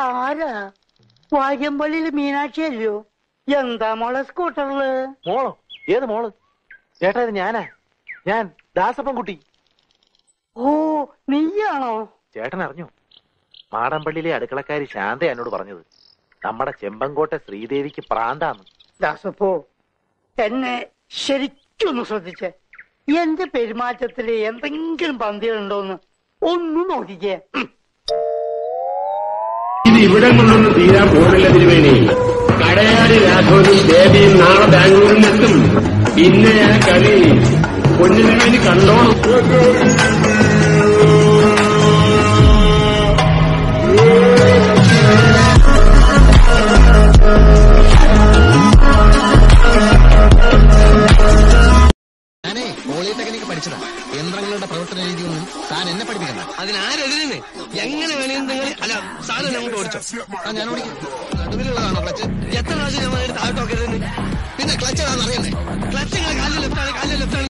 ആരാ വാര്യമ്പള്ളിയില് മീനാക്ഷി അല്ലയോ എന്താ മോളെ സ്കൂട്ടറില് മോളോ ഏത് മോള് ചേട്ടാ ഇത് ഞാനാ ഞാൻ ദാസപ്പൻകുട്ടി ഓ നീയാണോ ചേട്ടൻ അറിഞ്ഞു മാടമ്പള്ളിയിലെ അടുക്കളക്കാരി ശാന്ത എന്നോട് പറഞ്ഞത് നമ്മുടെ ചെമ്പങ്കോട്ടെ ശ്രീദേവിക്ക് പ്രാന്താന്ന് ദാസപ്പോ എന്നെ ശരിക്കൊന്ന് ശ്രദ്ധിച്ചേ എന്റെ പെരുമാറ്റത്തില് എന്തെങ്കിലും പന്തികളുണ്ടോന്ന് ഒന്ന് നോക്കിക്കേ ഉം. ഇത് ഇവിടെ കൊണ്ടൊന്നും തീരാൻ പോകുന്നില്ല തിരുവേണി കടയാടി രാഘവനും ദേവിയും നാളെ ബാംഗ്ലൂരിൽ നിന്നെത്തും പിന്നെ ആ കളി പൊന്നിനുവേണ്ടി കണ്ടോണം ഞാനേ പോളിടെക്നിക്ക് പഠിച്ചതാ യന്ത്രങ്ങളുടെ പ്രവർത്തന രീതിയൊന്നും താൻ എന്നെ പഠിപ്പിക്കണ്ട അതിനാരെതിരെന്ന് എങ്ങനെ വേണേലും നിങ്ങൾ അല്ല സാധനം അങ്ങോട്ട് ഓടിച്ചോ ആ ഞാൻ ഓടിക്കും നടുവിലുള്ളതാണോ ക്ലച്ച് എത്ര പ്രാവശ്യം ഞാൻ താഴോട്ട് നോക്കരുതെന്ന് പിന്നെ ക്ലച്ച് ഏതാണെന്ന് അറിയണ്ടേ ക്ലച്ച് കാലിൽ ലെഫ്റ്റാണ് കാലിൽ ലെഫ്റ്റാണ്